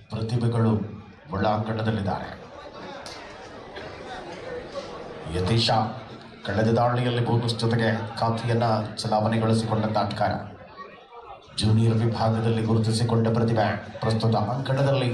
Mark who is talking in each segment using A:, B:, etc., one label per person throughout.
A: ಪ್ರತಿಭೆಗಳು ಒಳಾಂಗಣದಲ್ಲಿದ್ದಾರೆ ಯತೀಶ ಕಳೆದ ದಾಳಿಯಲ್ಲಿ ಬೋನಸ್ ಜೊತೆಗೆ ಖಾತೆಯನ್ನ ಚಲಾವಣೆಗೊಳಿಸಿಕೊಂಡ ತಾಟ್ಕಾರ ಜೂನಿಯರ್ ವಿಭಾಗದಲ್ಲಿ ಗುರುತಿಸಿಕೊಂಡ ಪ್ರತಿಭೆ ಪ್ರಸ್ತುತ ಅಂಕಣದಲ್ಲಿ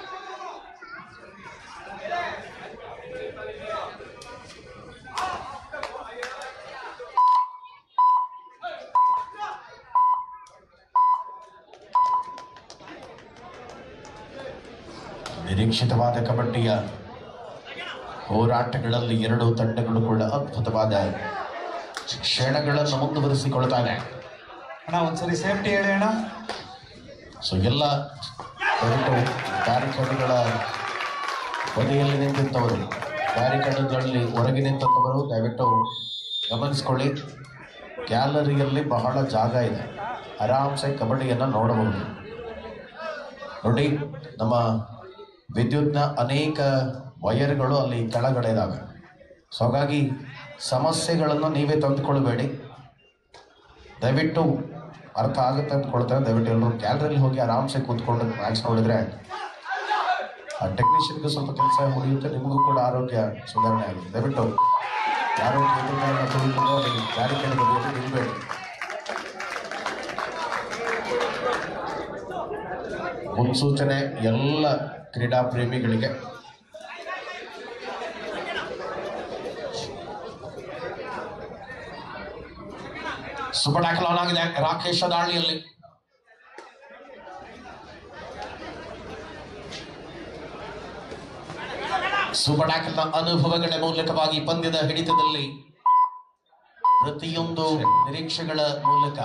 A: ನಿರೀಕ್ಷಿತವಾದ ಕಬಡ್ಡಿಯ ಹೋರಾಟಗಳಲ್ಲಿ ಎರಡೂ ತಂಡಗಳು ಕೂಡ ಅದ್ಭುತವಾದ ಕ್ಷಣಗಳನ್ನು ಮುಂದುವರಿಸಿಕೊಳ್ತಾನೆ
B: ಅಣ್ಣ ಒಂದ್ಸರಿ ಸೇಫ್ಟಿ ಹೇಳಿ ಅಣ್ಣ
A: ಸೊ ಎಲ್ಲ ದಯವಿಟ್ಟು ಬ್ಯಾರಿಕೇಡ್ಗಳ ಬದಿಯಲ್ಲಿ ನಿಂತಿದ್ದವರು ಬ್ಯಾರಿಕೇಡ್ಗಳಲ್ಲಿ ಹೊರಗೆ ನಿಂತವರು ದಯವಿಟ್ಟು ಗಮನಿಸ್ಕೊಳ್ಳಿ ಗ್ಯಾಲರಿಯಲ್ಲಿ ಬಹಳ ಜಾಗ ಇದೆ ಆರಾಮ್ಸೆ ಕಬಡ್ಡಿಯನ್ನು ನೋಡಬಹುದು ನೋಡಿ ನಮ್ಮ ವಿದ್ಯುತ್ನ ಅನೇಕ ವಯರ್ಗಳು ಅಲ್ಲಿ ಕೆಳಗಡೆ ಇದ್ದಾವೆ ಸೊ ಹಾಗಾಗಿ ಸಮಸ್ಯೆಗಳನ್ನು ನೀವೇ ತಂದುಕೊಳ್ಬೇಡಿ ದಯವಿಟ್ಟು ಅರ್ಥ ಆಗುತ್ತೆ ಅಂದ್ಕೊಳ್ತಾರೆ ದಯವಿಟ್ಟು ಎಲ್ಲರೂ ಗ್ಯಾಲರಿಯಲ್ಲಿ ಹೋಗಿ ಆರಾಮ್ಸೆ ಕೂತ್ಕೊಂಡು ಮ್ಯಾಚ್ ನೋಡಿದ್ರೆ ಆ ಟೆಕ್ನಿಷಿಯನ್ಗೂ ಸ್ವಲ್ಪ ಕೆಲಸ ಉಳಿಯುತ್ತೆ ನಿಮಗೂ ಕೂಡ ಆರೋಗ್ಯ ಸುಧಾರಣೆ ಆಗುತ್ತೆ ದಯವಿಟ್ಟು ಯಾರು ಕೂತ್ಕೊಂಡು ತುಳಿಕೊಂಡು ಅಲ್ಲಿ ಬ್ಯಾರಿಕೇಡ್ ಬದಿಯಲ್ಲಿ ನಿಲ್ಬೇಡಿ ಮುನ್ಸೂಚನೆ ಎಲ್ಲ ಕ್ರೀಡಾ ಪ್ರೇಮಿಗಳಿಗೆ ಸೂಪರ್ ಟ್ಯಾಕಲ್ ಆನ್ ಆಗಿದೆ ರಾಕೇಶ ದಾಳಿಯಲ್ಲಿ ಸೂಪರ್ ಟ್ಯಾಕಲ್ನ ಅನುಭವಗಳ ಮೂಲಕವಾಗಿ ಪಂದ್ಯದ ಹಿಡಿತದಲ್ಲಿ ಪ್ರತಿಯೊಂದು ನಿರೀಕ್ಷೆಗಳ ಮೂಲಕ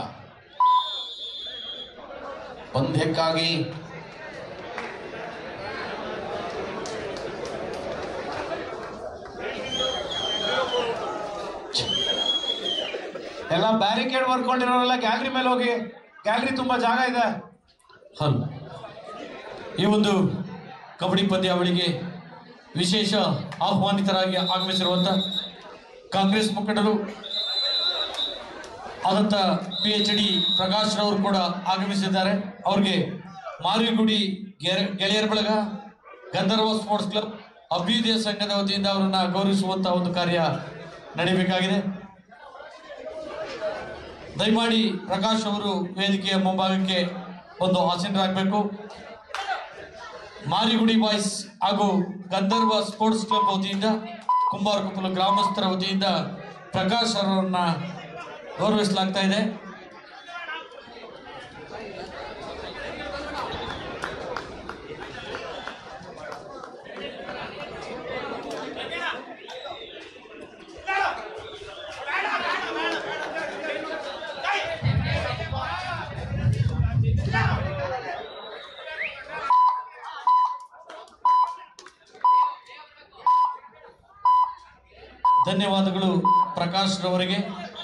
A: ಪಂದ್ಯಕ್ಕಾಗಿ
B: ಎಲ್ಲ ಬ್ಯಾರಿಕೇಡ್ ಬರ್ಕೊಂಡಿರೋರೆಲ್ಲ ಗ್ಯಾಲರಿ ಮೇಲೆ ಹೋಗಿ ಗ್ಯಾಲರಿ ತುಂಬಾ ಜಾಗ ಇದೆ
C: ಹೌದು ಈ ಒಂದು ಕಬಡ್ಡಿ ಪಂದ್ಯಾವಳಿಗೆ ವಿಶೇಷ ಆಹ್ವಾನಿತರಾಗಿ ಆಗಮಿಸಿರುವಂಥ ಕಾಂಗ್ರೆಸ್ ಮುಖಂಡರು ಆದಂಥ ಪಿ ಎಚ್ ಡಿ ಪ್ರಕಾಶ್ ರವರು ಕೂಡ ಆಗಮಿಸಿದ್ದಾರೆ ಅವ್ರಿಗೆ ಮಾರಿಗುಡಿ ಗೆರೆ- ಗೆಳೆಯರ ಬಳಗ ಗಂಧರ್ವ ಸ್ಪೋರ್ಟ್ಸ್ ಕ್ಲಬ್ ಅಭ್ಯುದಯ ಸಂಘದ ವತಿಯಿಂದ ಅವರನ್ನ ಗೌರವಿಸುವಂತ ಒಂದು ಕಾರ್ಯ ನಡೀಬೇಕಾಗಿದೆ ದಯಮಾಡಿ ಪ್ರಕಾಶ್ ಅವರು ವೇದಿಕೆಯ ಮುಂಭಾಗಕ್ಕೆ ಒಂದು ಆಸೀನರಾಗಬೇಕು ಮಾರಿಗುಡಿ ಬಾಯ್ಸ್ ಹಾಗೂ ಗಂಧರ್ವ ಸ್ಪೋರ್ಟ್ಸ್ ಕ್ಲಬ್ ವತಿಯಿಂದ ಕುಂಬಾರಕೊಪ್ಪಲು ಗ್ರಾಮಸ್ಥರ ವತಿಯಿಂದ ಪ್ರಕಾಶ್ ಅವರನ್ನ ಗೌರವಿಸಲಾಗ್ತಾ ಇದೆ ಧನ್ಯವಾದಗಳು ಪ್ರಕಾಶ್ ರವರಿಗೆ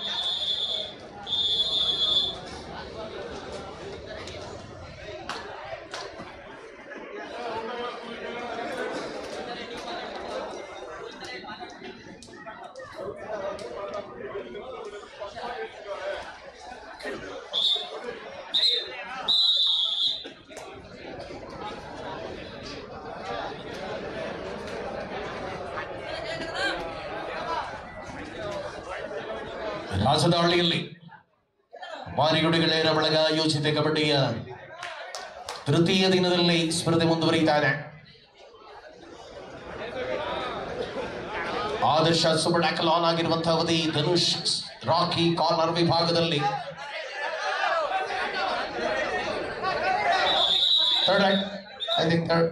A: ರಾಜದಾಳಿಯಲ್ಲಿ ಮಾರಿಗುಡಿ ಗೆಳೆಯರ ಬಳಗ ಯೋಜಿತ ಕಬಡ್ಡಿಯ ತೃತೀಯ ದಿನದಲ್ಲಿ ಸ್ಪರ್ಧೆ ಮುಂದುವರಿತಾ ಇದೆ ಆದರ್ಶ ಸೂಪರ್ ಟ್ಯಾಕಲ್ ಆನ್ ಆಗಿರುವಂತಹ ಅವಧಿ ಧನುಷ್ ರಾಕಿ ಕಾರ್ನರ್ ವಿಭಾಗದಲ್ಲಿ third raid I think third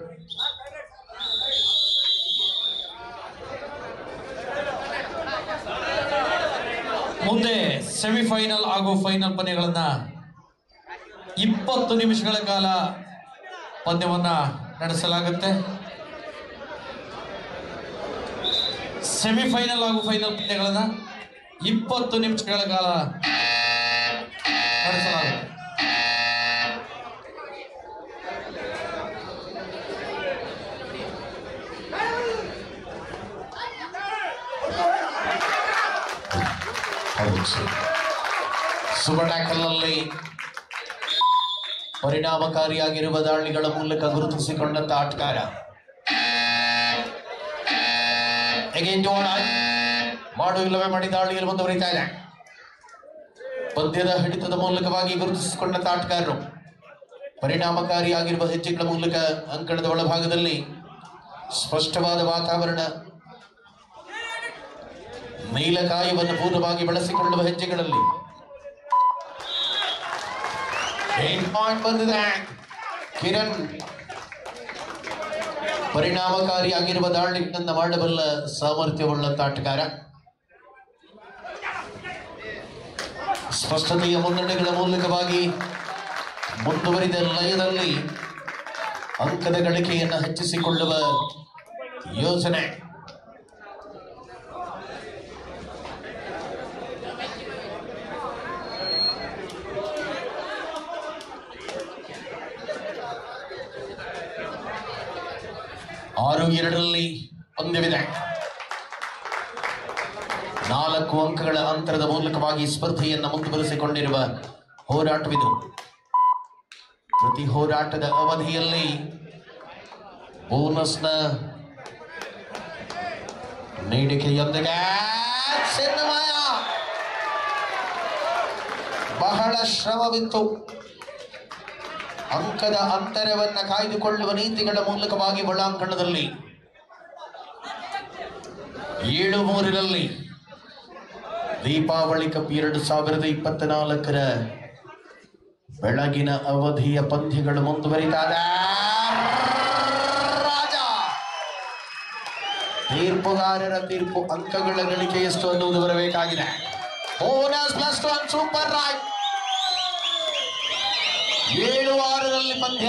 C: ಮುಂದೆ ಸೆಮಿಫೈನಲ್ ಹಾಗೂ ಫೈನಲ್ ಪಂದ್ಯಗಳನ್ನ ಇಪ್ಪತ್ತು ನಿಮಿಷಗಳ ಕಾಲ ಪಂದ್ಯವನ್ನ ನಡೆಸಲಾಗುತ್ತೆ ಸೆಮಿಫೈನಲ್ ಹಾಗೂ ಫೈನಲ್ ಪಂದ್ಯಗಳನ್ನ ಇಪ್ಪತ್ತು ನಿಮಿಷಗಳ ಕಾಲ ನಡೆಸಲಾಗುತ್ತೆ
A: ಹೌದು ಸರ್. ಸೂಪರ್ ಟ್ಯಾಕಲ್ ನಲ್ಲಿ ಪರಿಣಾಮಕಾರಿಯಾಗಿರುವ ದಾಳಿಗಳ ಮೂಲಕ ಗುರುತಿಸಿಕೊಂಡಂತ ಆಟಗಾರ Again Joan ಮಾಡು ಇಲ್ಲವೇ ಮಾಡಿ ದಾಳಿಯಲ್ಲಿ ಮುಂದುವರಿತಾ ಇದೆ ಪಂದ್ಯದ ಹಿಡಿತದ ಮೂಲಕವಾಗಿ ಗುರುತಿಸಿಕೊಂಡಂತ ಆಟಗಾರರು ಪರಿಣಾಮಕಾರಿಯಾಗಿರುವ ಹೆಜ್ಜೆಗಳ ಮೂಲಕ ಅಂಕಣದ ಒಳಭಾಗದಲ್ಲಿ ಸ್ಪಷ್ಟವಾದ ವಾತಾವರಣ ನೀಲಕಾಯವನ್ನು ಪೂರ್ಣವಾಗಿ ಬಳಸಿಕೊಳ್ಳುವ ಹೆಜ್ಜೆಗಳಲ್ಲಿ ಏನ್ ಪಾಯಿಂಟ್ ಬಂದಿದೆ ಕಿರಣ್ ಪರಿಣಾಮಕಾರಿಯಾಗಿರುವ ದಾಳಿಗಳನ್ನ ಮಾಡಬಲ್ಲ ಸಾಮರ್ಥ್ಯವುಳ್ಳಂತ ಆಟಗಾರ ಸ್ಪಷ್ಟತೆಯ ಮುನ್ನಡೆಗಳ ಮೂಲಕವಾಗಿ ಮುಂದುವರಿದ ಲಯದಲ್ಲಿ ಅಂಕದ ಗಳಿಕೆಯನ್ನು ಹೆಚ್ಚಿಸಿಕೊಳ್ಳುವ ಯೋಜನೆ ಆರು ಎರಡರಲ್ಲಿ ಪಂದ್ಯವಿದೆ ನಾಲ್ಕು ಅಂಕಗಳ ಅಂತರದ ಮೂಲಕವಾಗಿ ಸ್ಪರ್ಧೆಯನ್ನು ಮುಂದುವರಿಸಿಕೊಂಡಿರುವ ಹೋರಾಟವಿದು ಪ್ರತಿ ಹೋರಾಟದ ಅವಧಿಯಲ್ಲಿ ಬೋನಸ್ನ ನೀಡಿಕೆಯೊಂದಿಗೆ ಚಿನ್ನಮಯ ಬಹಳ ಶ್ರಮವಿತ್ತು ಅಂಕದ ಅಂತರವನ್ನ ಕಾಯ್ದುಕೊಳ್ಳುವ ನೀತಿಗಳ ಮೂಲಕವಾಗಿ ಒಳಾಂಗಣದಲ್ಲಿ ಏಳು ಮೂರರಲ್ಲಿ ದೀಪಾವಳಿ ಕಪ್ ಎರಡು ಸಾವಿರದ ಇಪ್ಪತ್ತ ನಾಲ್ಕರ ಬೆಳಗಿನ ಅವಧಿಯ ಪಂದ್ಯಗಳು ಮುಂದುವರಿತಾದ ರಾಜ ತೀರ್ಪುಗಾರರ ತೀರ್ಪು ಅಂಕಗಳ ಗಳಿಕೆ ಎಷ್ಟು ಅನ್ನುವುದು ಬರಬೇಕಾಗಿದೆ bonus plus one super raid ಏಳು ಆರರಲ್ಲಿ ಪಂದ್ಯ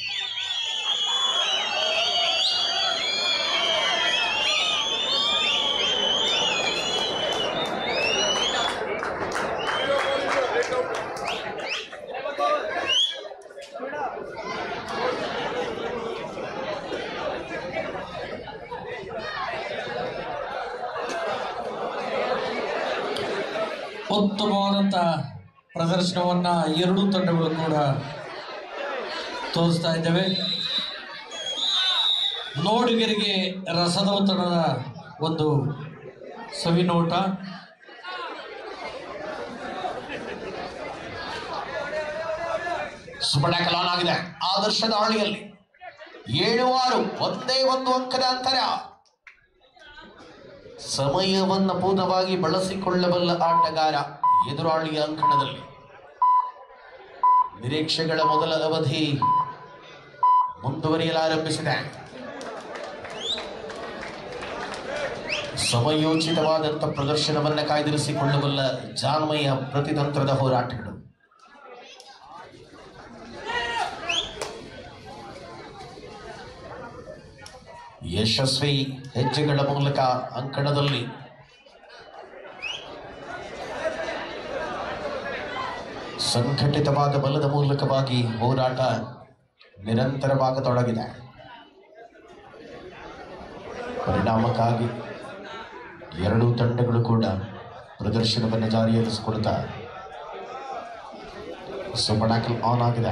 C: ಉತ್ತಮವಾದಂಥ ಪ್ರದರ್ಶನವನ್ನ ಎರಡೂ ತಂಡಗಳು ಕೂಡ ತೋರಿಸ್ತಾ ಇದ್ದೇವೆ ನೋಡುಗರಿಗೆ ರಸದೌತಣದ ಒಂದು ಸವಿನೋಟ
A: ಸುಬಡಕ ಲಾನ್ ಆಗಿದೆ ಆದರ್ಶ ದಾಳಿಯಲ್ಲಿ ಏಳು ಆರು ಒಂದೇ ಒಂದು ಅಂಕದ ಅಂತರ ಸಮಯವನ್ನ ಪೂರ್ಣವಾಗಿ ಬಳಸಿಕೊಳ್ಳಬಲ್ಲ ಆಟಗಾರ ಎದುರಾಳಿಯ ಅಂಕಣದಲ್ಲಿ ನಿರೀಕ್ಷೆಗಳ ಮೊದಲ ಅವಧಿ ಮುಂದುವರಿಯಲಾರಂಭಿಸಿದೆ ಸಮಯೋಚಿತವಾದಂಥ ಪ್ರದರ್ಶನವನ್ನ ಕಾಯ್ದಿರಿಸಿಕೊಳ್ಳಬಲ್ಲ ಜಾನ್ಮಯ ಪ್ರತಿತಂತ್ರದ ಹೋರಾಟಗಳು ಯಶಸ್ವಿ ಹೆಜ್ಜೆಗಳ ಮೂಲಕ ಅಂಕಣದಲ್ಲಿ ಸಂಘಟಿತವಾದ ಬಲದ ಮೂಲಕವಾಗಿ ಹೋರಾಟ ನಿರಂತರವಾಗತೊಡಗಿದೆ ಪರಿಣಾಮಕ್ಕಾಗಿ ಎರಡೂ ತಂಡಗಳು ಕೂಡ ಪ್ರದರ್ಶನವನ್ನು ಜಾರಿಯಲ್ಲಿಸಿಕೊಳ್ತಾ ಸುಪಡಾಕಲ್ ಆನ್ ಆಗಿದೆ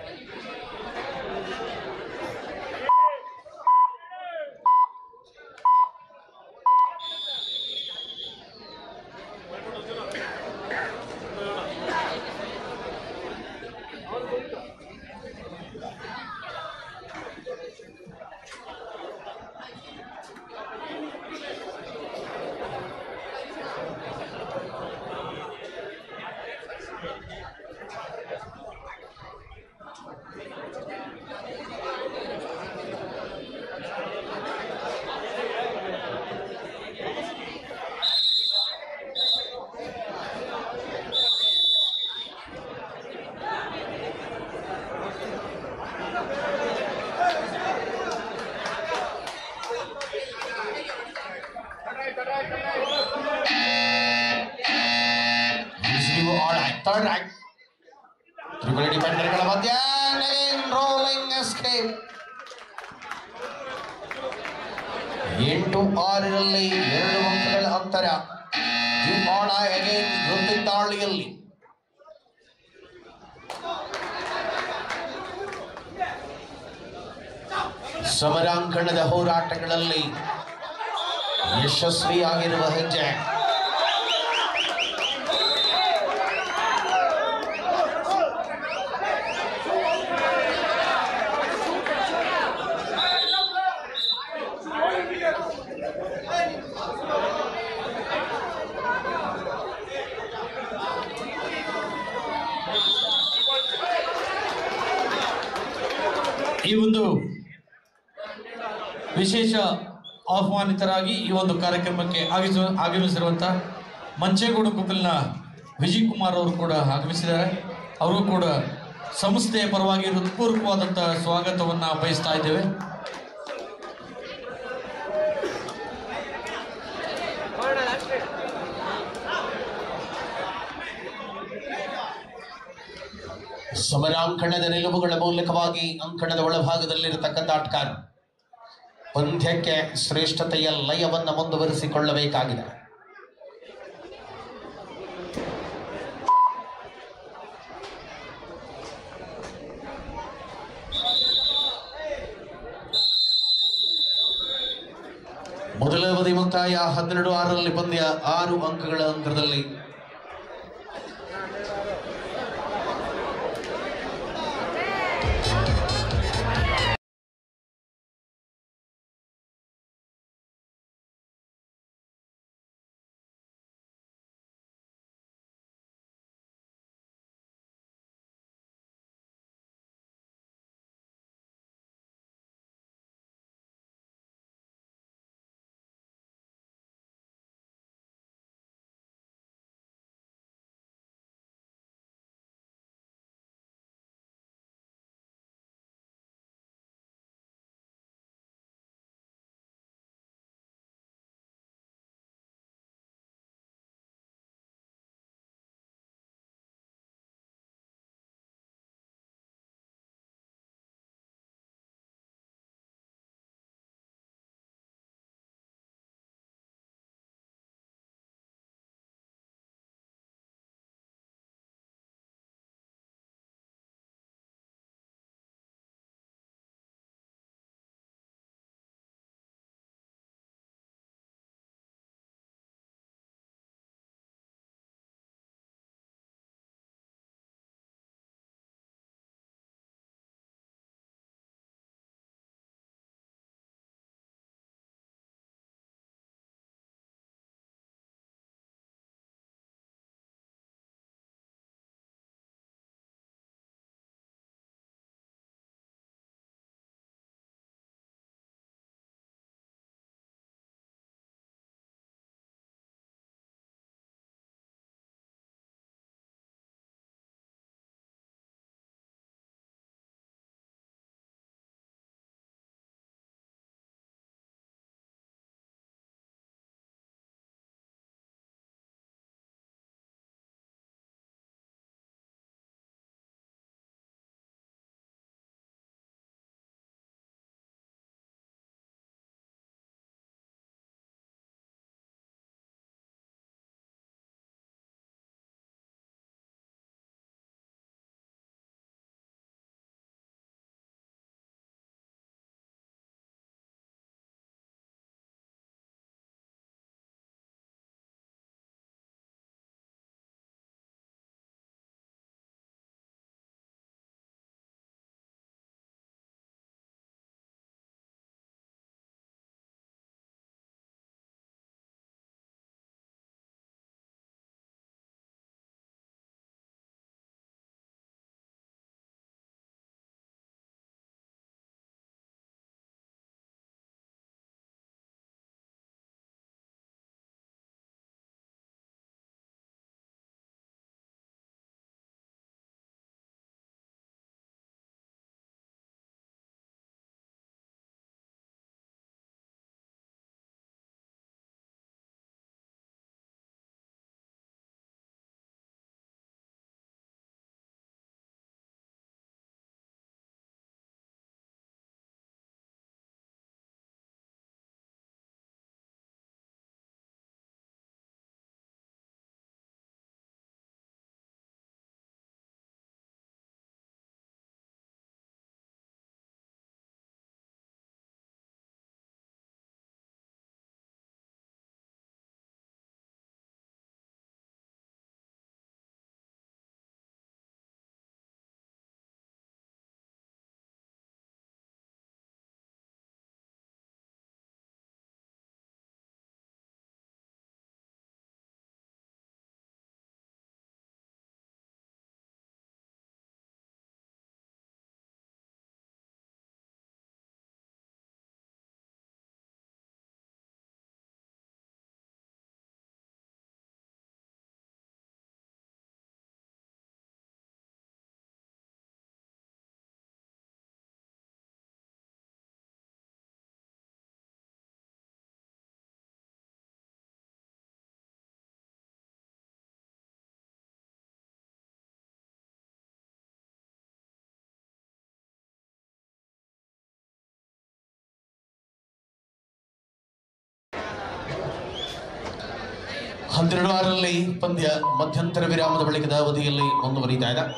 A: Receive all right. Third right. Triple ಡಿಫೆಂಡರ್ಗಳ ಮಧ್ಯ ರೋಲಿಂಗ್ ಎಸ್ಕೇಪ್ ಎಂಟು ಆರರಲ್ಲಿ ಎರಡು ಅಂಕಗಳ ಅಂತರ ತ್ರಿಕೋಣ ಅಗೇನ್ ವೃತ್ತಿ ದಾಳಿಯಲ್ಲಿ ಸಮರಾಂಗಣದ ಹೋರಾಟಗಳಲ್ಲಿ ಯಶಸ್ವಿಯಾಗಿರುವ ಹೆಜ್ಜೆ
C: ಈ ಒಂದು ವಿಶೇಷ ಆಹ್ವಾನಿತರಾಗಿ ಈ ಒಂದು ಕಾರ್ಯಕ್ರಮಕ್ಕೆ ಆಗಿಸ ಆಗಮಿಸಿರುವಂತ ಮಂಚೇಗೌಡ ಕುಪ್ಪಲಿನ ವಿಜಯ್ ಕುಮಾರ್ ಅವರು ಕೂಡ ಆಗಮಿಸಿದ್ದಾರೆ ಅವರು ಕೂಡ ಸಂಸ್ಥೆಯ ಪರವಾಗಿ ಹೃತ್ಪೂರ್ವಕವಾದಂತಹ ಸ್ವಾಗತವನ್ನ ಬಯಸ್ತಾ ಇದ್ದೇವೆ
A: ಸಮರಾಂಕಣದ ನಿಲುವುಗಳ ಮೂಲಕವಾಗಿ ಅಂಕಣದ ಒಳಭಾಗದಲ್ಲಿರತಕ್ಕಂಥ ಆಟಗಾರ ಪಂದ್ಯಕ್ಕೆ ಶ್ರೇಷ್ಠತೆಯ ಲಯವನ್ನ ಮುಂದುವರಿಸಿಕೊಳ್ಳಬೇಕಾಗಿದೆ ಮೊದಲ ಅವಧಿ ಮುಕ್ತಾಯ ಹನ್ನೆರಡು ಆರರಲ್ಲಿ ಪಂದ್ಯ ಆರು ಅಂಕಗಳ ಅಂತರದಲ್ಲಿ ಹನ್ನೆರಡು ಆರಲ್ಲಿ ಪಂದ್ಯ ಮಧ್ಯಂತರ ವಿರಾಮದ ಬಳಿಕದ ಅವಧಿಯಲ್ಲಿ ಮುಂದುವರಿತಾ ಇದೆ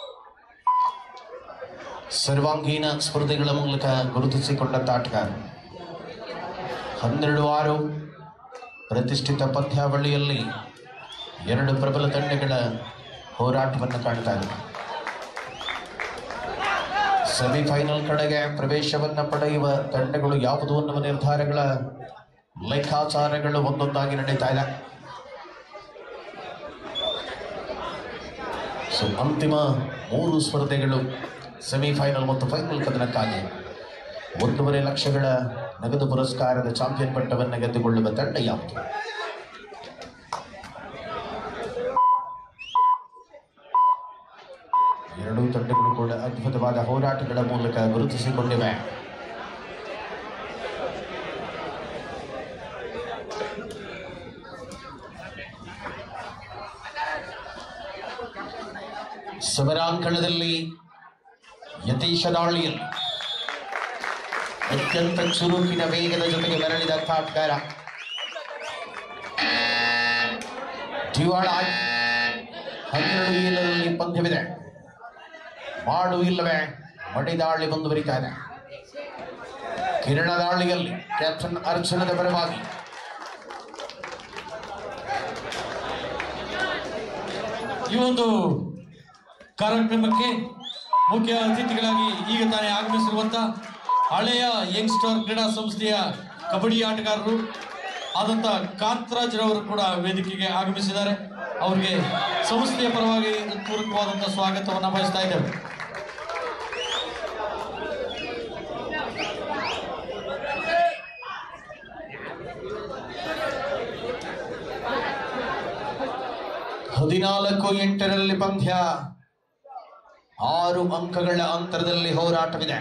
A: ಸರ್ವಾಂಗೀಣ ಸ್ಪರ್ಧೆಗಳ ಮೂಲಕ ಗುರುತಿಸಿಕೊಂಡ ಆಟಗಾರ ಹನ್ನೆರಡು ಆರು ಪ್ರತಿಷ್ಠಿತ ಪಂದ್ಯಾವಳಿಯಲ್ಲಿ ಎರಡು ಪ್ರಬಲ ತಂಡಗಳ ಹೋರಾಟವನ್ನು ಕಾಣ್ತಾ ಇದೆ ಸೆಮಿಫೈನಲ್ ಕಡೆಗೆ ಪ್ರವೇಶವನ್ನ ಪಡೆಯುವ ತಂಡಗಳು ಯಾವುದು ಅನ್ನುವ ನಿರ್ಧಾರಗಳ ಲೆಕ್ಕಾಚಾರಗಳು ಒಂದೊಂದಾಗಿ ನಡೀತಾ ಇದೆ ಸೊ ಅಂತಿಮ ಮೂರು ಸ್ಪರ್ಧೆಗಳು ಸೆಮಿಫೈನಲ್ ಮತ್ತು ಫೈನಲ್ ಕದನಕ್ಕಾಗಿ ಒಂದೂವರೆ ಲಕ್ಷಗಳ ನಗದು ಪುರಸ್ಕಾರದ ಚಾಂಪಿಯನ್ ಪಟ್ಟವನ್ನು ಗೆದ್ದುಕೊಳ್ಳುವ ತಂಡ ಯಾವುದು ಎರಡೂ ತಂಡಗಳು ಕೂಡ ಅದ್ಭುತವಾದ ಹೋರಾಟಗಳ ಮೂಲಕ ಗುರುತಿಸಿಕೊಂಡಿವೆ ಸಮರಾಂಕಣದಲ್ಲಿ ಯತೀಶ ದಾಳಿಯಲ್ಲಿ ಅತ್ಯಂತ ಚುರುಕಿನ ವೇಗದ ಜೊತೆಗೆ ಮರಳಿದ ಆಟಗಾರ ಜಿವಾಳ ಹನ್ನೆರಡು ಏಳರಲ್ಲಿ ಪಂದ್ಯವಿದೆ ಮಾಡು ಇಲ್ಲವೇ ಮಡಿದಾಳಿ ಮುಂದುವರಿತಾ ಇದೆ ಕಿರಣ ದಾಳಿಯಲ್ಲಿ ಕ್ಯಾಪ್ಟನ್ ಅರ್ಜುನದ ಪರವಾಗಿ
C: ಈ ಒಂದು ಕಾರ್ಯಕ್ರಮಕ್ಕೆ ಮುಖ್ಯ ಅತಿಥಿಗಳಾಗಿ ಈಗ ತಾನೇ ಆಗಮಿಸಿರುವಂತ ಹಳೆಯ ಯಂಗ್ಸ್ಟರ್ ಕ್ರೀಡಾ ಸಂಸ್ಥೆಯ ಕಬಡ್ಡಿ ಆಟಗಾರರು ಆದಂತ ಕಾಂತರಾಜ್ ರವರು ಕೂಡ ವೇದಿಕೆಗೆ ಆಗಮಿಸಿದ್ದಾರೆ ಅವರಿಗೆ ಸಂಸ್ಥೆಯ ಪರವಾಗಿ ಪೂರ್ವಕವಾದಂತಹ ಸ್ವಾಗತವನ್ನು ಬಯಸ್ತಾ ಇದ್ದೇವೆ
A: ಹದಿನಾಲ್ಕು ಎಂಟರಲ್ಲಿ ಪಂದ್ಯ ಆರು ಅಂಕಗಳ ಅಂತರದಲ್ಲಿ ಹೋರಾಟವಿದೆ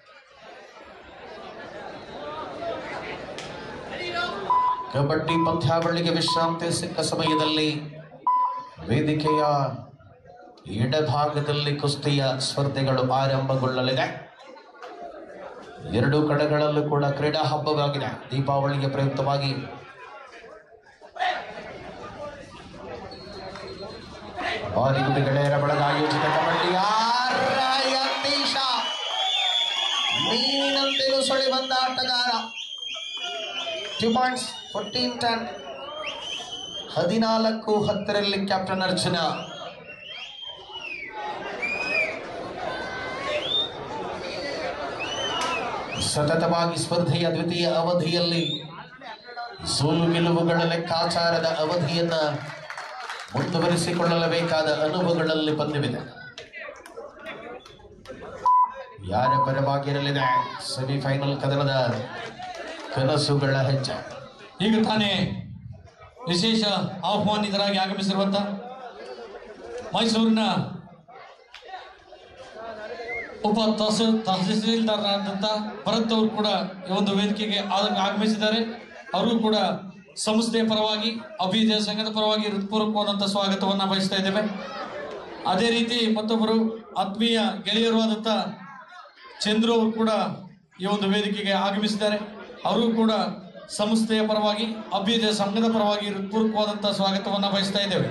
A: ಕಬಡ್ಡಿ ಪಂದ್ಯಾವಳಿಗೆ ವಿಶ್ರಾಂತಿ ಸಿಕ್ಕ ಸಮಯದಲ್ಲಿ ವೇದಿಕೆಯ ಎಡಭಾಗದಲ್ಲಿ ಕುಸ್ತಿಯ ಸ್ಪರ್ಧೆಗಳು ಆರಂಭಗೊಳ್ಳಲಿದೆ ಎರಡೂ ಕಡೆಗಳಲ್ಲೂ ಕೂಡ ಕ್ರೀಡಾ ಹಬ್ಬವಾಗಿದೆ ದೀಪಾವಳಿಗೆ ಪ್ರಯುಕ್ತವಾಗಿ ಬಾಲಿಗುಡಿ ಗೆಳೆಯರ ಬಳಗ ಆಯೋಜಿತ ಕಬಡ್ಡಿಯ ಯತೀಶ ಮೀನಿನಂತೆಯೂ ಸೊಳಿ ಬಂದ ಆಟಗಾರ ಟೂ ಪಾಯಿಂಟ್ಸ್ ಫೋರ್ಟೀನ್ ಟೆನ್ ಹದಿನಾಲ್ಕು ಹತ್ತರಲ್ಲಿ ಕ್ಯಾಪ್ಟನ್ ಅರ್ಜುನ ಸತತವಾಗಿ ಸ್ಪರ್ಧೆಯ ದ್ವಿತೀಯ ಅವಧಿಯಲ್ಲಿ ಸೋಲು ಗೆಲುವುಗಳ ಲೆಕ್ಕಾಚಾರದ ಅವಧಿಯನ್ನ ಮುಂದುವರಿಸಿಕೊಳ್ಳಲೇಬೇಕಾದ ಅನುಭವಗಳಲ್ಲಿ ಪಂದ್ಯವಿದೆ ಯಾರ ಪರವಾಗಿರಲಿದೆ ಸೆಮಿಫೈನಲ್ ಕದನದ ಕನಸುಗಳ ಹೆಜ್ಜೆ
C: ಈಗ ತಾನೇ ವಿಶೇಷ ಆಹ್ವಾನಿತರಾಗಿ ಆಗಮಿಸಿರುವಂತ ಮೈಸೂರಿನ ಉಪ ತಹಸ ತಹಸೀಲ್ದಾರರಾದಂಥ ಭರತ್ ಅವರು ಕೂಡ ಈ ಒಂದು ವೇದಿಕೆಗೆ ಆಗ- ಆಗಮಿಸಿದ್ದಾರೆ ಅವರು ಕೂಡ ಸಂಸ್ಥೆಯ ಪರವಾಗಿ ಅಭ್ಯುದಯ ಸಂಘದ ಪರವಾಗಿ ಹೃತ್ಪೂರ್ವಕವಾದಂಥ ಸ್ವಾಗತವನ್ನು ಬಯಸ್ತಾ ಇದ್ದೇವೆ ಅದೇ ರೀತಿ ಮತ್ತೊಬ್ಬರು ಆತ್ಮೀಯ ಗೆಳೆಯರು ಆದಂಥ ಚಂದ್ರು ಅವರು ಕೂಡ ಈ ಒಂದು ವೇದಿಕೆಗೆ ಆಗಮಿಸಿದ್ದಾರೆ ಅವರು ಕೂಡ ಸಂಸ್ಥೆಯ ಪರವಾಗಿ ಅಭ್ಯುದಯ ಸಂಘದ ಪರವಾಗಿ ಹೃತ್ಪೂರ್ವಕವಾದಂತಹ ಸ್ವಾಗತವನ್ನು ಬಯಸ್ತಾ ಇದ್ದೇವೆ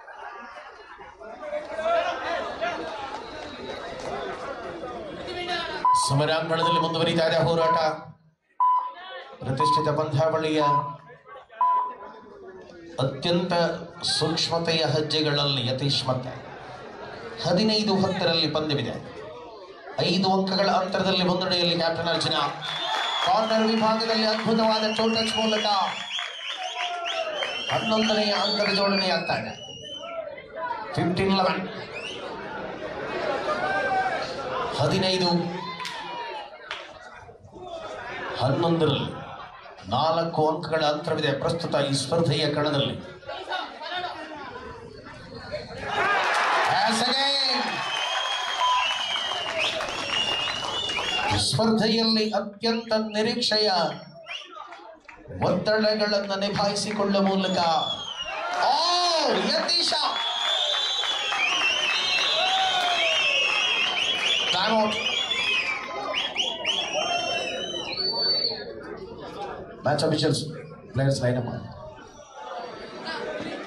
A: ಸಮರಾಂಗಣದಲ್ಲಿ ಮುಂದುವರಿತಾ ಇದೆ ಹೋರಾಟ ಪ್ರತಿಷ್ಠಿತ ಪಂದ್ಯಾವಳಿಯ ಅತ್ಯಂತ ಸೂಕ್ಷ್ಮತೆಯ ಹೆಜ್ಜೆಗಳಲ್ಲಿ ಯತೀಶ್ ಮತ್ತೆ ಹದಿನೈದು ಹತ್ತರಲ್ಲಿ ಪಂದ್ಯವಿದೆ ಐದು ಅಂಕಗಳ ಅಂತರದಲ್ಲಿ ಮುನ್ನಡೆಯಲ್ಲಿ ಕ್ಯಾಪ್ಟನ್ ಅರ್ಜುನ ಕಾರ್ನರ್ ವಿಭಾಗದಲ್ಲಿ ಅದ್ಭುತವಾದ ಟೋಟಚ್ ಮೂಲಕ ಹನ್ನೊಂದನೆಯ ಅಂಕದ ಜೋಡಣೆ ಆಗ್ತಾ ಇದೆ ಫಿಫ್ಟೀನ್ ಲೆವೆನ್ ಹದಿನೈದು ಹನ್ನೊಂದರಲ್ಲಿ ನಾಲ್ಕು ಅಂಕಗಳ ಅಂತರವಿದೆ ಪ್ರಸ್ತುತ ಈ ಸ್ಪರ್ಧೆಯ ಕಣದಲ್ಲಿ As again, ಸ್ಪರ್ಧೆಯಲ್ಲಿ ಅತ್ಯಂತ ನಿರೀಕ್ಷೆಯ ಒತ್ತಡಗಳನ್ನು ನಿಭಾಯಿಸಿಕೊಳ್ಳುವ ಮೂಲಕ ಓ Yathish Time out. Match officials, players line up.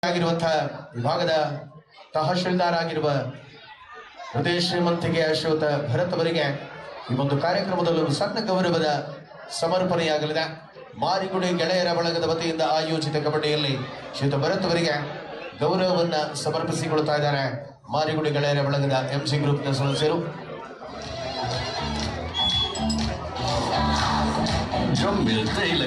A: ಆಗಿರುವಂತಹ ವಿಭಾಗದ ತಹಶೀಲ್ದಾರ್ ಆಗಿರುವ ಹೃದಯ ಶ್ರೀಮಂತಿಗೆ ಶ್ರೀಯುತ ಭರತ್ ಅವರಿಗೆ ಈ ಒಂದು ಕಾರ್ಯಕ್ರಮದಲ್ಲಿ ಒಂದು ಸಣ್ಣ ಗೌರವದ ಸಮರ್ಪಣೆಯಾಗಲಿದೆ ಮಾರಿಗುಡಿ ಗೆಳೆಯರ ಬಳಗದ ವತಿಯಿಂದ ಆಯೋಜಿತ ಕಬಡ್ಡಿಯಲ್ಲಿ ಶ್ರೀಯುತ ಭರತ್ ಅವರಿಗೆ ಗೌರವವನ್ನ ಸಮರ್ಪಿಸಿಕೊಳ್ತಾ ಇದ್ದಾರೆ ಮಾರಿಗುಡಿ ಗೆಳೆಯರ ಬಳಗದ ಎಂಸಿ ಗ್ರೂಪ್ನ ಸದಸ್ಯರು
D: Jungle Taylor.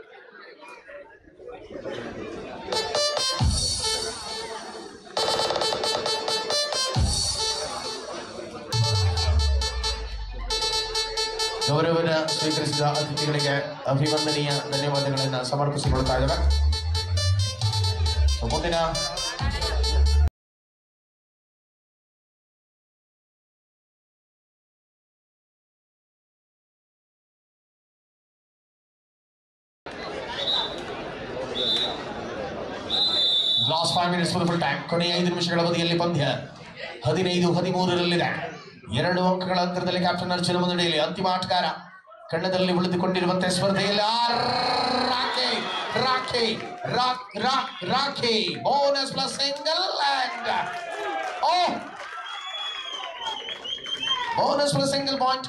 A: ಗೌರವನ ಸ್ವೀಕರಿಸಿದ ಅತಿಥಿಗಳಿಗೆ ಅಭಿವಂದನೀಯ ಧನ್ಯವಾದಗಳನ್ನು ಸಮರ್ಪಿಸಿಕೊಳ್ತಾ ಇದ್ದಾರೆ ಸೊ, ಮುಂದಿನ last five minutes full time ಕೊನೆಯ ಐದು ನಿಮಿಷಗಳ ಅವಧಿಯಲ್ಲಿ ಪಂದ್ಯ ಹದಿನೈದು ಹದಿಮೂರರಲ್ಲಿದೆ ಎರಡು ಅಂಕಗಳ ಅಂತರದಲ್ಲಿ ಕ್ಯಾಪ್ಟನ್ ಅರ್ಜುನ ಮುನ್ನಡೆಯಲ್ಲಿ ಅಂತಿಮ ಆಟಗಾರ ಕಣ್ಣದಲ್ಲಿ ಉಳಿದುಕೊಂಡಿರುವಂತೆ ಸ್ಪರ್ಧೆಯಲ್ಲಿ ಆ Rocky Rocky rock rock Rocky bonus plus single and ಓ ಬೋನಸ್ ಪ್ಲಸ್ ಸಿಂಗಲ್ ಪಾಯಿಂಟ್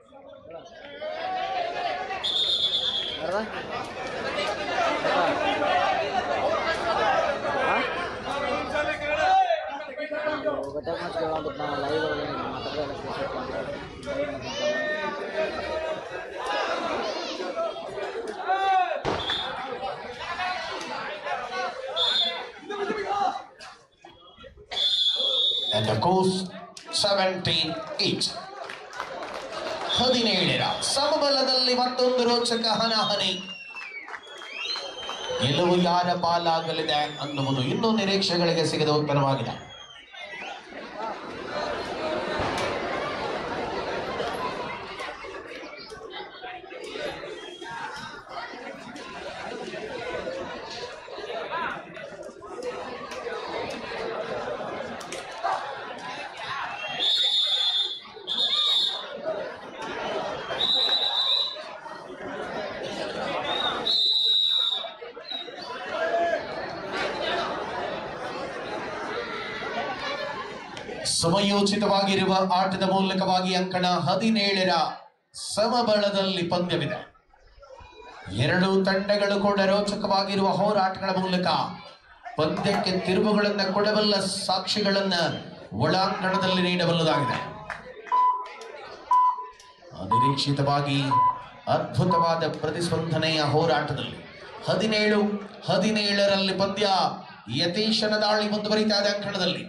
E: ఒకటే మ్యాచ్ బాగుంటుంది live
A: and of course 17 each ಹದಿನೇಳರ ಸಮಬಲದಲ್ಲಿ ಮತ್ತೊಂದು ರೋಚಕ ಹನಾಹನಿ ಗೆಲುವು ಯಾರ ಪಾಲಾಗಲಿದೆ ಅನ್ನುವುದು ಇನ್ನೂ ನಿರೀಕ್ಷೆಗಳಿಗೆ ಸಿಗದ ಉತ್ತರವಾಗಿದೆ ಸಮಯೋಚಿತವಾಗಿರುವ ಆಟದ ಮೂಲಕವಾಗಿ ಅಂಕಣ ಹದಿನೇಳರ ಸಮಬಲದಲ್ಲಿ ಪಂದ್ಯವಿದೆ ಎರಡು ತಂಡಗಳು ಕೂಡ ರೋಚಕವಾಗಿರುವ ಹೋರಾಟಗಳ ಮೂಲಕ ಪಂದ್ಯಕ್ಕೆ ತಿರುವುಗಳನ್ನು ಕೊಡಬಲ್ಲ ಸಾಕ್ಷಿಗಳನ್ನ ಒಳಾಂಗಣದಲ್ಲಿ ನೀಡಬಲ್ಲದಾಗಿದೆ ಅನಿರೀಕ್ಷಿತವಾಗಿ ಅದ್ಭುತವಾದ ಪ್ರತಿಸ್ಪಂದನೆಯ ಹೋರಾಟದಲ್ಲಿ ಹದಿನೇಳು ಹದಿನೇಳರಲ್ಲಿ ಪಂದ್ಯ ಯತೀಶನ ದಾಳಿ ಮುಂದುವರಿತಾ ಇದೆ ಅಂಕಣದಲ್ಲಿ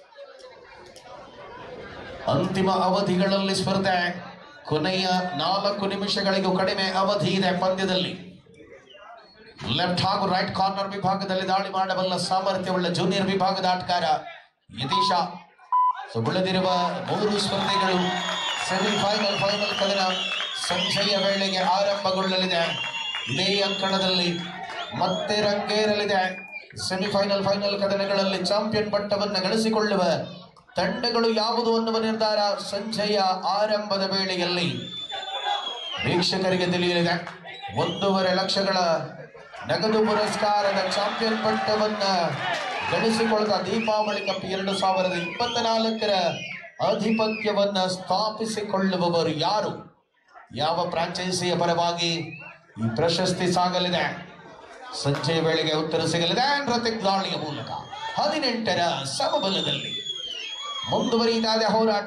A: ಅಂತಿಮ ಅವಧಿಗಳಲ್ಲಿ ಸ್ಪರ್ಧೆ ಕೊನೆಯ ನಾಲ್ಕು ನಿಮಿಷಗಳಿಗೂ ಕಡಿಮೆ ಅವಧಿ ಇದೆ ಪಂದ್ಯದಲ್ಲಿ ಲೆಫ್ಟ್ ಹಾಗೂ ರೈಟ್ ಕಾರ್ನರ್ ವಿಭಾಗದಲ್ಲಿ ದಾಳಿ ಮಾಡಬಲ್ಲ ಸಾಮರ್ಥ್ಯವುಳ್ಳ ಜೂನಿಯರ್ ವಿಭಾಗದ ಆಟಗಾರ ಯತೀಶ ಸೊ ಉಳಿದಿರುವ ಮೂರು ಸ್ಪರ್ಧೆಗಳು ಸೆಮಿಫೈನಲ್ ಫೈನಲ್ ಕದನ ಸಂಜೆಯ ವೇಳೆಗೆ ಆರಂಭಗೊಳ್ಳಲಿದೆ ಇದೇ ಅಂಕಣದಲ್ಲಿ ಮತ್ತೆ ರಂಗೇರಲಿದೆ ಸೆಮಿಫೈನಲ್ ಫೈನಲ್ ಕದನಗಳಲ್ಲಿ ಚಾಂಪಿಯನ್ ಪಟ್ಟವನ್ನು ಗಳಿಸಿಕೊಳ್ಳುವ ತಂಡಗಳು ಯಾವುದು ಅನ್ನುವ ನಿರ್ಧಾರ ಸಂಜೆಯ ಆರಂಭದ ವೇಳೆಯಲ್ಲಿ ವೀಕ್ಷಕರಿಗೆ ತಿಳಿಯಲಿದೆ ಒಂದೂವರೆ ಲಕ್ಷಗಳ ನಗದು ಪುರಸ್ಕಾರದ ಚಾಂಪಿಯನ್ ಪಟ್ಟವನ್ನ ಗಳಿಸಿಕೊಳ್ಳದ ದೀಪಾವಳಿ ಕಪ್ ಎರಡು ಸಾವಿರದ ಇಪ್ಪತ್ತ ನಾಲ್ಕರ ಆಧಿಪತ್ಯವನ್ನ ಸ್ಥಾಪಿಸಿಕೊಳ್ಳುವವರು ಯಾರು ಯಾವ ಫ್ರಾಂಚೈಸಿಯ ಪರವಾಗಿ ಈ ಪ್ರಶಸ್ತಿ ಸಾಗಲಿದೆ ಸಂಜೆಯ ವೇಳೆಗೆ ಉತ್ತರ ಸಿಗಲಿದೆ ದಾಳಿಯ ಮೂಲಕ ಹದಿನೆಂಟರ ಸಮಬಲದಲ್ಲಿ ಮುಂದುವರಿತಾ ಇದೆ ಹೋರಾಟ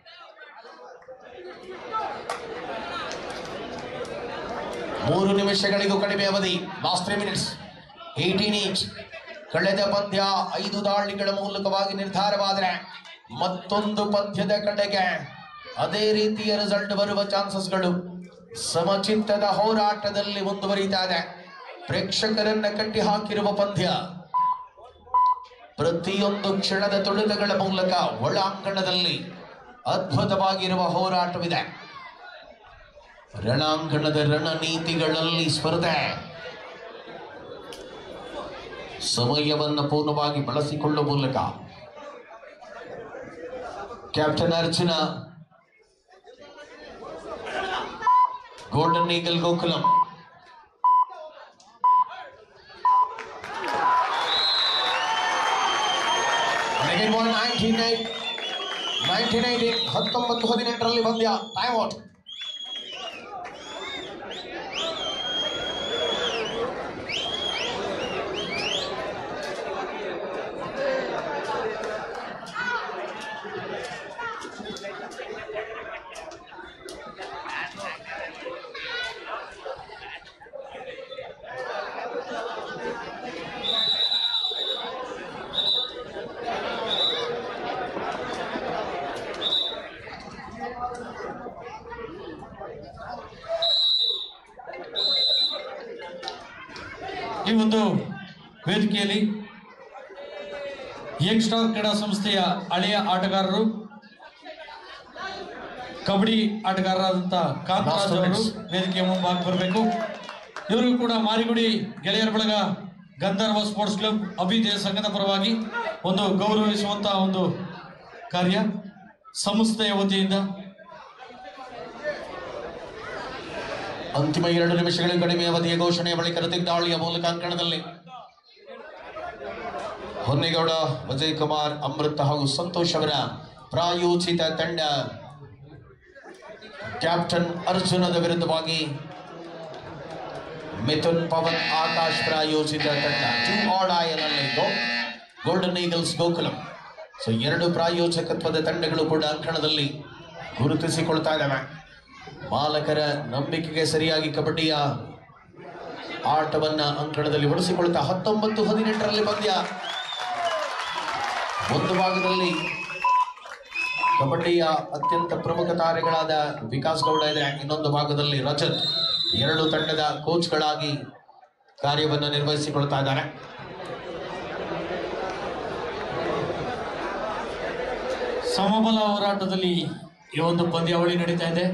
A: ಮೂರು ನಿಮಿಷಗಳಿಗೂ ಕಡಿಮೆ ಅವಧಿ last three minutes eighteen each ಕಳೆದ ಪಂದ್ಯ ಐದು ದಾಳಿಗಳ ಮೂಲಕವಾಗಿ ನಿರ್ಧಾರವಾದರೆ ಮತ್ತೊಂದು ಪಂದ್ಯದ ಕಡೆಗೆ ಅದೇ ರೀತಿಯ ರಿಸಲ್ಟ್ ಬರುವ ಚಾನ್ಸಸ್ಗಳು ಸಮಚಿತ್ತದ ಹೋರಾಟದಲ್ಲಿ ಮುಂದುವರಿತಾ ಇದೆ ಪ್ರೇಕ್ಷಕರನ್ನ ಕಟ್ಟಿ ಹಾಕಿರುವ ಪಂದ್ಯ ಪ್ರತಿಯೊಂದು ಕ್ಷಣದ ತುಳಿತಗಳ ಮೂಲಕ ಒಳಾಂಗಣದಲ್ಲಿ ಅದ್ಭುತವಾಗಿರುವ ಹೋರಾಟವಿದೆ ರಣಾಂಗಣದ ರಣನೀತಿಗಳಲ್ಲಿ ಸ್ಪರ್ಧೆ ಸಮಯವನ್ನು ಪೂರ್ಣವಾಗಿ ಬಳಸಿಕೊಳ್ಳುವ ಮೂಲಕ captain Arjuna golden eagle Gokulam ninety nine ninety nine ಹತ್ತೊಂಬತ್ತು ಹದಿನೆಂಟರಲ್ಲಿ ಪಂದ್ಯ ಟೈಮ್ ಔಟ್
C: ಈ ಒಂದು ವೇದಿಕೆಯಲ್ಲಿ ಯಂಗ್ ಸ್ಟಾರ್ ಕ್ರೀಡಾ ಸಂಸ್ಥೆಯ ಹಳೆಯ ಆಟಗಾರರು ಕಬಡ್ಡಿ ಆಟಗಾರರಾದಂಥ ಕಾಂತರಾಜ್ ಅವರು ವೇದಿಕೆಯ ಮುಂಭಾಗ ಬರಬೇಕು ಇವರು ಕೂಡ ಮಾರಿಗುಡಿ ಗೆಳೆಯರ ಬಳಗ ಗಂಧರ್ವ ಸ್ಪೋರ್ಟ್ಸ್ ಕ್ಲಬ್ ಅಭಿದಯ ಸಂಘದ ಪರವಾಗಿ ಒಂದು ಗೌರವಿಸುವಂತಹ ಒಂದು ಕಾರ್ಯ ಸಂಸ್ಥೆಯ ವತಿಯಿಂದ
A: ಅಂತಿಮ ಎರಡು ನಿಮಿಷಗಳ ಕಡಿಮೆ ಅವಧಿಯ ಘೋಷಣೆಯ ಬಳಿಕ ದಾಳಿಯ ಮೂಲಕ ಅಂಕಣದಲ್ಲಿ ಹೊನ್ನೇಗೌಡ ವಿಜಯ್ ಕುಮಾರ್ ಅಮೃತ ಹಾಗೂ ಸಂತೋಷ್ ಅವರ ಪ್ರಾಯೋಜಿತ ತಂಡ ಕ್ಯಾಪ್ಟನ್ ಅರ್ಜುನದ ವಿರುದ್ಧವಾಗಿ ಮಿಥುನ್ ಪವನ್ ಆಕಾಶ್ ಪ್ರಾಯೋಜಿತ ತಂಡ ಟೂ ಆಡಾಯನಲ್ಲಿ ಗೋಲ್ಡನ್ ಈಗಲ್ಸ್ ಗೋಕುಲಂ ಸೊ ಎರಡು ಪ್ರಾಯೋಜಕತ್ವದ ತಂಡಗಳು ಕೂಡ ಅಂಕಣದಲ್ಲಿ ಗುರುತಿಸಿಕೊಳ್ತಾ ಇದ್ದಾವೆ ಬಾಲಕರ ನಂಬಿಕೆಗೆ ಸರಿಯಾಗಿ ಕಬಡ್ಡಿಯ ಆಟವನ್ನ ಅಂಕಣದಲ್ಲಿ ಉಳಿಸಿಕೊಳ್ತಾ ಹತ್ತೊಂಬತ್ತು ಹದಿನೆಂಟರಲ್ಲಿ ಪಂದ್ಯ ಒಂದು ಭಾಗದಲ್ಲಿ ಕಬಡ್ಡಿಯ ಅತ್ಯಂತ ಪ್ರಮುಖ ತಾರೆಗಳಾದ ವಿಕಾಸ್ ಗೌಡ ಇದ್ದಾರೆ ಇನ್ನೊಂದು ಭಾಗದಲ್ಲಿ ರಜತ್ ಎರಡು ತಂಡದ ಕೋಚ್ಗಳಾಗಿ ಕಾರ್ಯವನ್ನು ನಿರ್ವಹಿಸಿಕೊಳ್ತಾ ಇದ್ದಾರೆ
C: ಸಮಬಲ ಹೋರಾಟದಲ್ಲಿ ಈ ಒಂದು ಪಂದ್ಯಾವಳಿ ನಡೀತಾ ಇದೆ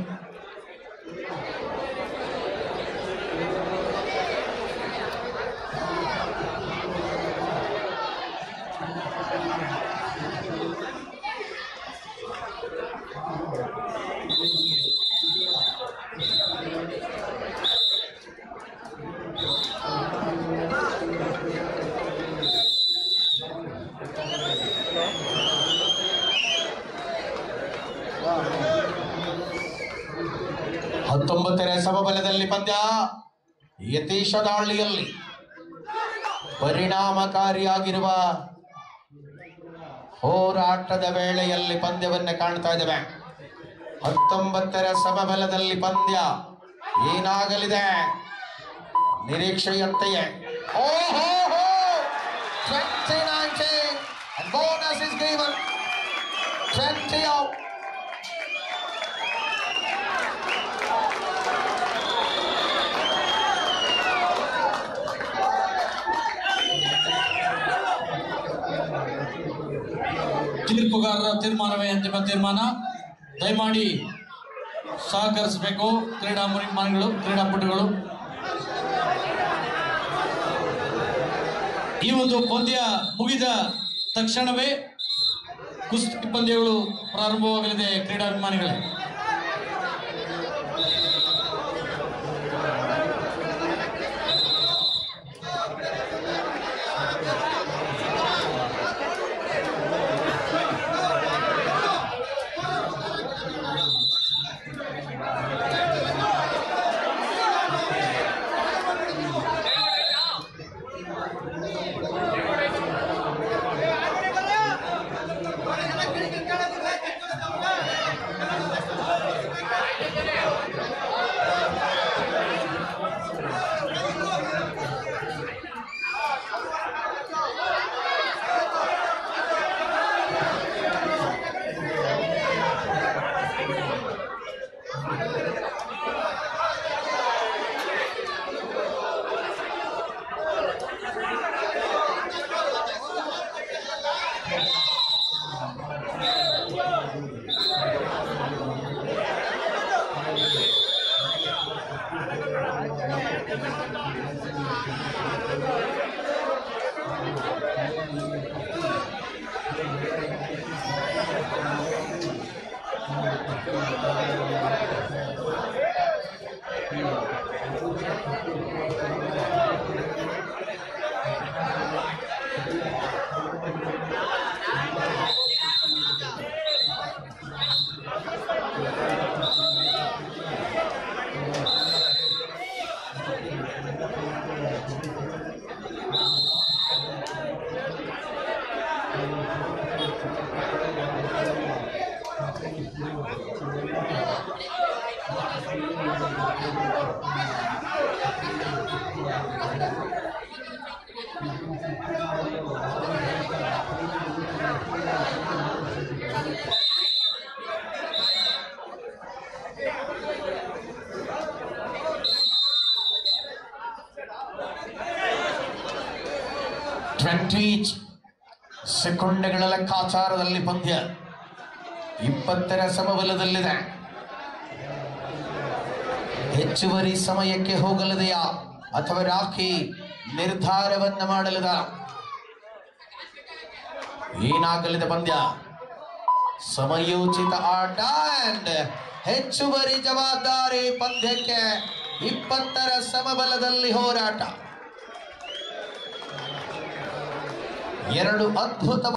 A: ಹತ್ತೊಂಬತ್ತನೇ ಸಮಬಲದಲ್ಲಿ ಪಂದ್ಯ ಯತೀಶ ದಾಳಿಯಲ್ಲಿ ಪರಿಣಾಮಕಾರಿಯಾಗಿರುವ ಹೋರಾಟದ ವೇಳೆಯಲ್ಲಿ ಪಂದ್ಯವನ್ನ ಕಾಣ್ತಾ ಇದ್ದೇವೆ ಹತ್ತೊಂಬತ್ತರ ಸಮಬಲದಲ್ಲಿ ಪಂದ್ಯ ಏನಾಗಲಿದೆ ನಿರೀಕ್ಷೆಯಂತೆಯೇ ಓಹೋ 2019 and bonus is given 20 out
C: ತೀರ್ಪುಗಾರರ ತೀರ್ಮಾನವೇ ಅಂತಿಮ ತೀರ್ಮಾನ ದಯಮಾಡಿ ಸಹಕರಿಸಬೇಕು ಕ್ರೀಡಾ ಮುನಿಮಾನ್ಗಳು ಕ್ರೀಡಾಪಟುಗಳು ಈ ಒಂದು ಪಂದ್ಯ ಮುಗಿದ ತಕ್ಷಣವೇ ಕುಸ್ತಿ ಪಂದ್ಯಗಳು ಪ್ರಾರಂಭವಾಗಲಿದೆ ಕ್ರೀಡಾಭಿಮಾನಿಗಳೇ
A: ಟ್ವೆಂಟಿ ಸೆಕೆಂಡ್ಗಳ ಲೆಕ್ಕಾಚಾರದಲ್ಲಿ ಪಂದ್ಯ ಇಪ್ಪತ್ತರ ಸಮಬಲದಲ್ಲಿದೆ ಹೆಚ್ಚುವರಿ ಸಮಯಕ್ಕೆ ಹೋಗಲಿದೆಯಾ ಅಥವಾ ರಾಖಿ ನಿರ್ಧಾರವನ್ನ ಮಾಡಲಿದ ಏನಾಗಲಿದೆ ಪಂದ್ಯ ಸಮಯೋಚಿತ ಆಟ and ಹೆಚ್ಚುವರಿ ಜವಾಬ್ದಾರಿ ಪಂದ್ಯಕ್ಕೆ ಇಪ್ಪತ್ತರ ಸಮಬಲದಲ್ಲಿ ಹೋರಾಟ ಎರಡು ಅದ್ಭುತ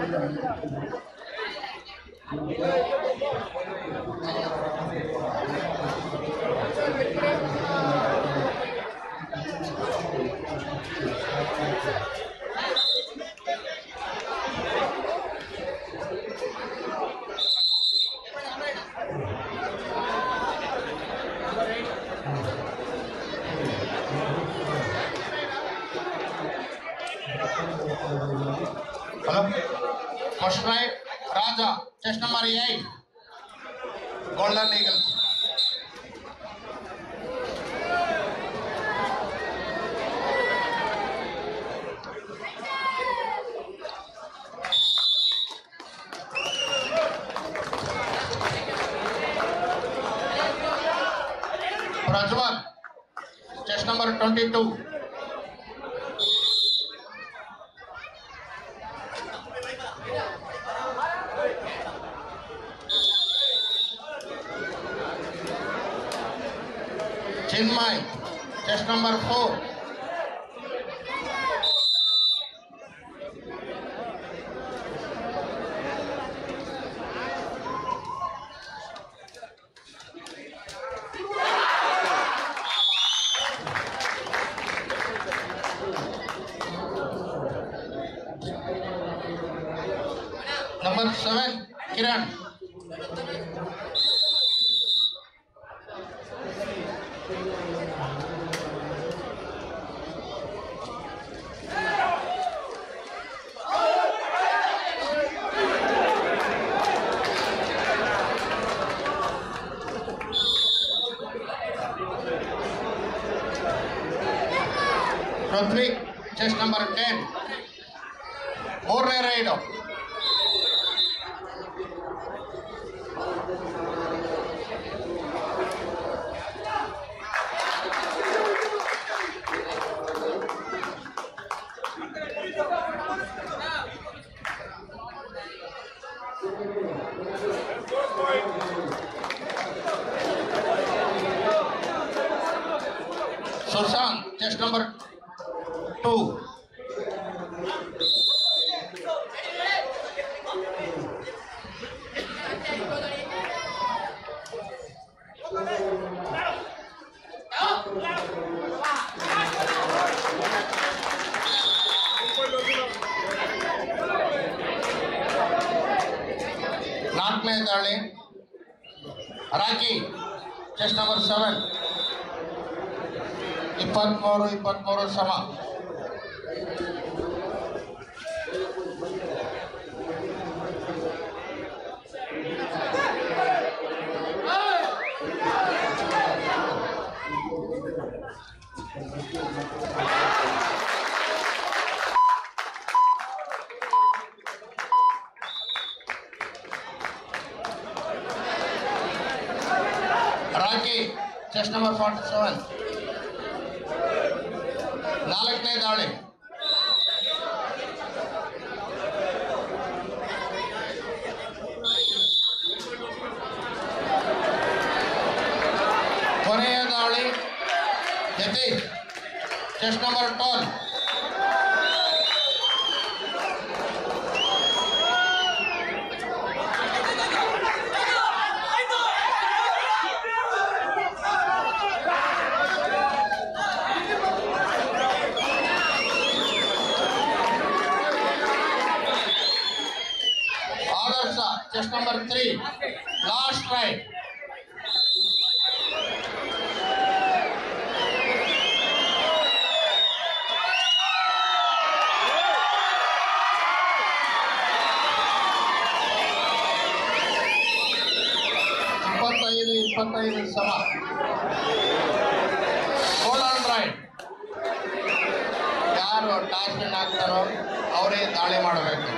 A: Hello? First right, Raja, chest number 8. Golden Eagles. Prajwal, chest number 22. Chinmay, chest number 4. Number 7, Kiran. Pruthvi, chest number 10. ಮೂರನೇ raid Sushant chest number two ನಾಲ್ಕನೇ ದಾಳಿ ರಾಕಿ ಚೆಸ್ಟ್ ನಂಬರ್ ಸೆವೆನ್ ಇಪ್ಪತ್ಮೂರು ಇಪ್ಪತ್ಮೂರು ಸಮ Rocky chest number forty seven ನಾಲ್ಕನೇ ದಾಳಿ ಕೊನೆಯ ದಾಳಿ Yatish chest number twelve Adarsh chest number three last raid ಇಪ್ಪತ್ತೈದು ಇಪ್ಪತ್ತೈದು ಸಮ ಗೋಲ್ಡನ್ ರೈಟ್ ಯಾರು ಟಾಸ್ ವಿನ್ ಆಗ್ತಾರೋ ಅವರೇ ದಾಳಿ ಮಾಡಬೇಕು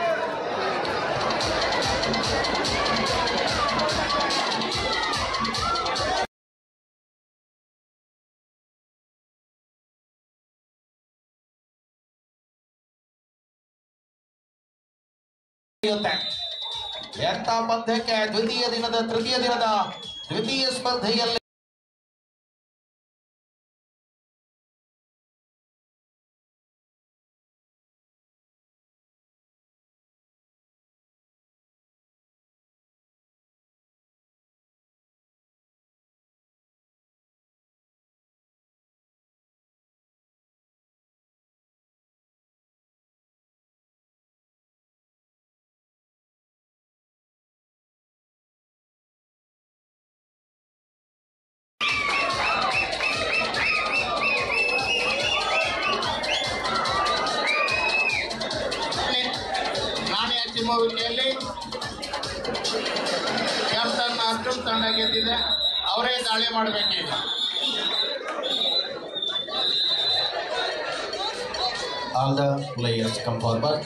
F: ನಡೆಯುತ್ತೆ ಎಂತ ಪಂದ್ಯಕ್ಕೆ ದ್ವಿತೀಯ ದಿನದ ತೃತೀಯ ದಿನದ ದ್ವಿತೀಯ ಸ್ಪರ್ಧೆಯಲ್ಲಿ
G: ಇಲ್ಲಿ ಕ್ಯಾಪ್ಟನ್ ಅರ್ಜುನ್ ತಂಡ ಗೆದ್ದಿದೆ ಅವರೇ ದಾಳಿ ಮಾಡಬೇಕೀಗ
A: All the players come forward.